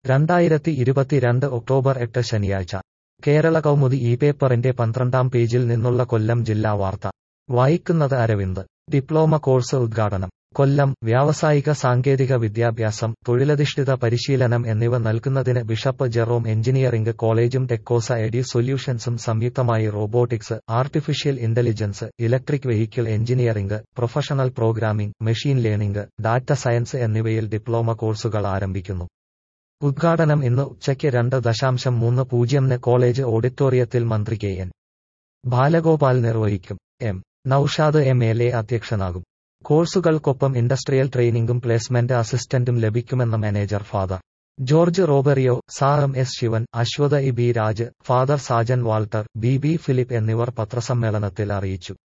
രണ്ടായിരത്തി ഇരുപത്തിരണ്ട് ഒക്ടോബർ എട്ട് ശനിയാഴ്ച കേരള കൗമുദി ഈ പേപ്പറിന്റെ പന്ത്രണ്ടാം പേജിൽ നിന്നുള്ള കൊല്ലം ജില്ലാ വാർത്ത വായിക്കുന്നത് അരവിന്ദ് ഡിപ്ലോമ കോഴ്സ് ഉദ്ഘാടനം കൊല്ലം വ്യാവസായിക സാങ്കേതിക വിദ്യാഭ്യാസം തൊഴിലധിഷ്ഠിത പരിശീലനം എന്നിവ നൽകുന്നതിന് ബിഷപ്പ് ജെറോം എഞ്ചിനീയറിംഗ് കോളേജും ടെക്കോസ എഡി സൊല്യൂഷൻസും സംയുക്തമായി robotics artificial intelligence electric vehicle engineering professional programming machine learning data science എന്നിവയിൽ ഡിപ്ലോമ കോഴ്സുകൾ ആരംഭിക്കുന്നു ഉദ്ഘാടനം ഇന്ന് ഉച്ചയ്ക്ക് രണ്ട് ദശാംശം മൂന്ന് പൂജ്യംന് കോളേജ് ഓഡിറ്റോറിയത്തിൽ മന്ത്രി കെ എൻ ബാലഗോപാൽ നിർവഹിക്കും M Noushad M L A അധ്യക്ഷനാകും കോഴ്സുകൾക്കൊപ്പം ഇൻഡസ്ട്രിയൽ ട്രെയിനിംഗും പ്ലേസ്മെന്റ് അസിസ്റ്റന്റും ലഭിക്കുമെന്ന് മാനേജർ ഫാദർ ജോർജ് റോബറിയോ സാറം S Sivan Aswatha E B Raj father Sajan Walter B B Philip എന്നിവർ പത്രസമ്മേളനത്തിൽ അറിയിച്ചു